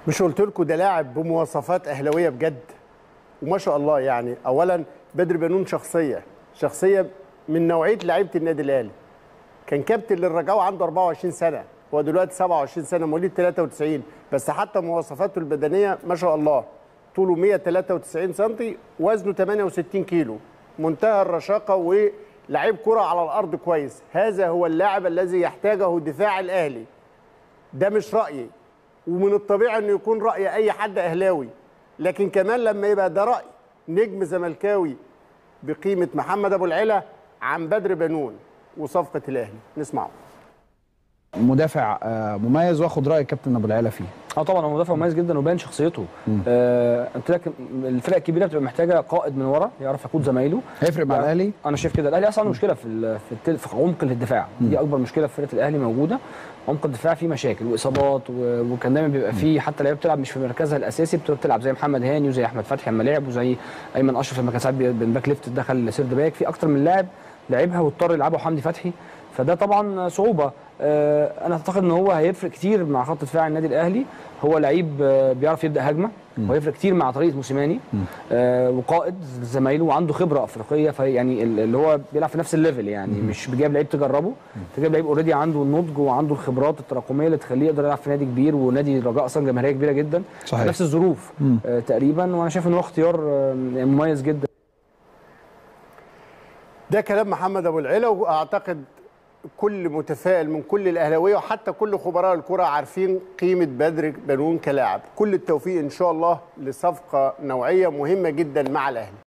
مش قلت لكم ده لاعب بمواصفات اهلاويه بجد وما شاء الله يعني اولا بدر بنون شخصيه شخصيه من نوعيه لعيبه النادي الاهلي كان كابتن للرجاء وعنده 24 سنه هو دلوقتي 27 سنه مواليد 93 بس حتى مواصفاته البدنيه ما شاء الله طوله 193 سم وزنه 68 كيلو منتهى الرشاقه ولعيب كره على الارض كويس هذا هو اللاعب الذي يحتاجه دفاع الاهلي ده مش رايي ومن الطبيعي انه يكون راي اي حد اهلاوي لكن كمان لما يبقى ده راي نجم زملكاوي بقيمه محمد ابو العلا عن بدر بنون وصفقه الاهلي نسمعه مدافع آه، مميز واخد راي كابتن ابو العلا فيه اه طبعا هو مدافع مميز جدا وباين شخصيته آه قلت لك الفرق الكبيره بتبقى محتاجه قائد من ورا يعرف يقود زمايله هيفرق مع يعني الاهلي انا شايف كده الاهلي اصلا عنده مشكله في ال- في, التل... في عمق الدفاع دي اكبر مشكله في فرقه الاهلي موجوده عمق الدفاع فيه مشاكل واصابات و... وكان دايما بيبقى فيه حتى لعيبه بتلعب مش في مركزها الاساسي بتبقى بتلعب زي محمد هاني وزي احمد فتحي لما لعب وزي ايمن اشرف لما كان ساعات بي- بين باك ليفت دخل سيرد باك في اكتر من لاعب لعبها واضطر يلعبه حمدي فتحي فده طبعا صعوبه آه، انا اعتقد ان هو هيفرق كتير مع خط دفاع النادي الاهلي هو لعيب آه، بيعرف يبدا هجمه وهيفرق كتير مع طريقه موسيماني آه، وقائد زمايله وعنده خبره افريقيه فيعني ال- اللي هو بيلعب في نفس الليفل يعني مش بيجيب لعيب تجربه انت جايب لعيب اوريدي عنده النضج وعنده الخبرات التراكميه اللي تخليه يقدر يلعب في نادي كبير ونادي الرجاء اصلا جماهيريه كبيره جدا صحيح. نفس الظروف آه، تقريبا وانا شايف ان هو اختيار آه، مميز جدا ده كلام محمد ابو العلا واعتقد كل متفائل من كل الاهلاويه وحتى كل خبراء الكره عارفين قيمه بدر بنون كلاعب كل التوفيق ان شاء الله لصفقه نوعيه مهمه جدا مع الاهلي